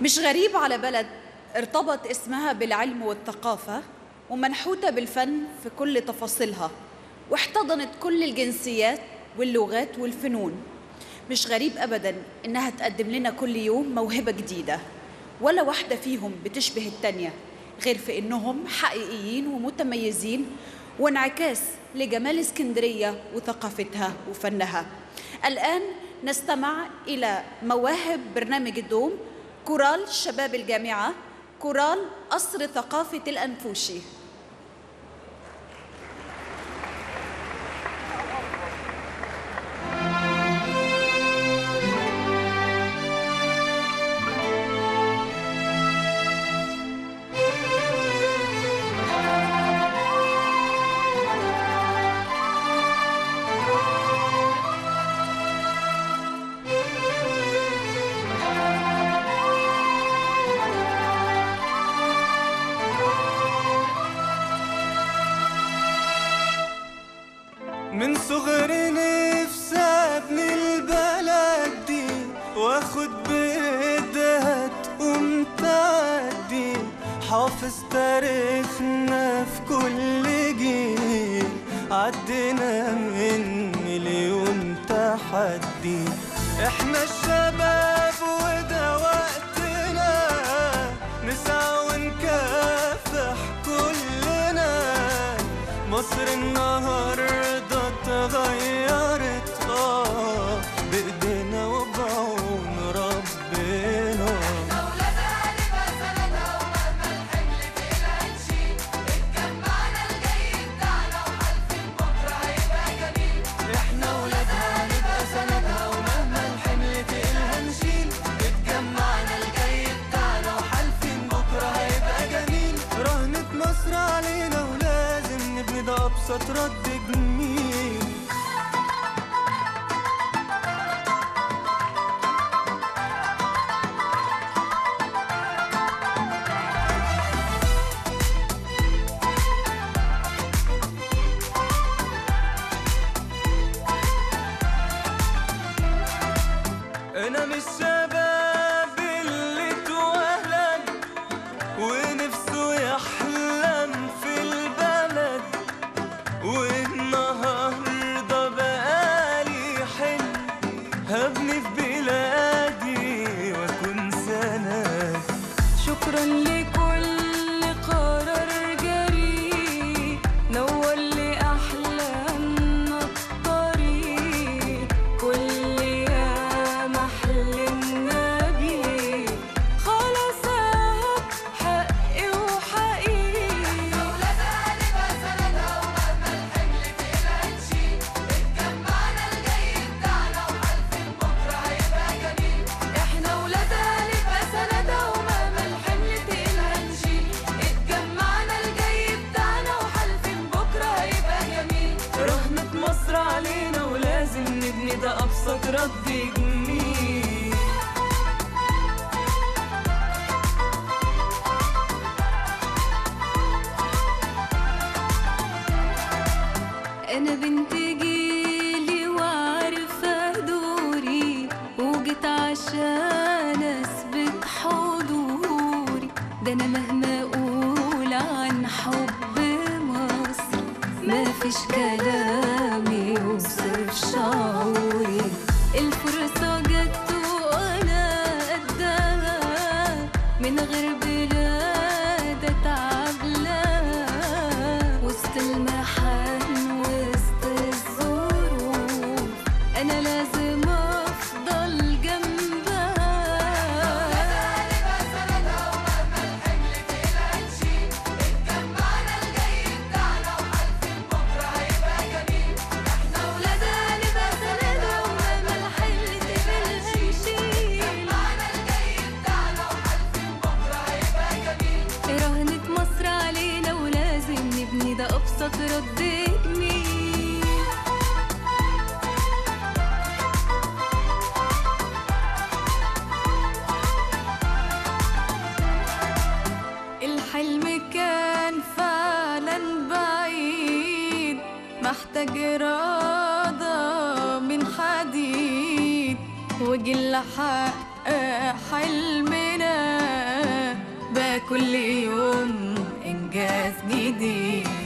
مش غريب على بلد ارتبط اسمها بالعلم والثقافة ومنحوتة بالفن في كل تفاصيلها واحتضنت كل الجنسيات واللغات والفنون مش غريب أبدا إنها تقدم لنا كل يوم موهبة جديدة ولا واحدة فيهم بتشبه التانية غير في إنهم حقيقيين ومتميزين وانعكاس لجمال اسكندرية وثقافتها وفنها الآن نستمع إلى مواهب برنامج الدوم كورال شباب الجامعة كورال قصر ثقافة الأنفوشي من صغري نفسي ابني البلد دي واخد بايدها تقوم تعدي حافظ تاريخنا في كل جيل عدينا من مليون تحدي احنا الشباب وده وقتنا نسعى ونكافح كلنا مصر النهاردة اتغيرت اه بايدينا وبعون ربنا احنا ولادها هنبقى سندها ومهما الحمل تقيلها نشيل اتجمعنا الجاي بتاعنا وحالفين بكره هيبقى جميل رهنة مصر علينا ولازم نبني ده ابسط رد جميل انا مش شباب اللي اتولد ونفسه يحلم في البلد والنهارده بقالي حلم هبني في بلادي واكون سند شكرا لكل قرار جريء نور لي احلامنا الطريق كل يوم حلمنا بيه خلاص اهو حقي وحقيقي احنا ولادها نبقى سندها ومهما الحمل تقيلها نشيل اتجمعنا الجاي بتاعنا وحالفين بكره هيبقى جميل رهنة مصر علينا ولازم نبني ده أبسط رد جميل انا بنت جيلي وعارفه دوري وجيت عشان اثبت حضوري ده انا مهما اقول عن حب مصر ما فيش كلام يوصف شعوري الفرصه جت وانا قدها من غير بلاد اتعب لها وسط المحن وسط الظروف انا لازم افضل جنبها ولادها نبقى سندها ومهما الحل تقبلها نشيل رهنة مصر علينا ولازم نبني ده أبسط رد جميل الحلم كان فعلا بعيد محتاج إرادة من حديد وجي الحق نحقق حلمنا بكل يوم إنجاز جديد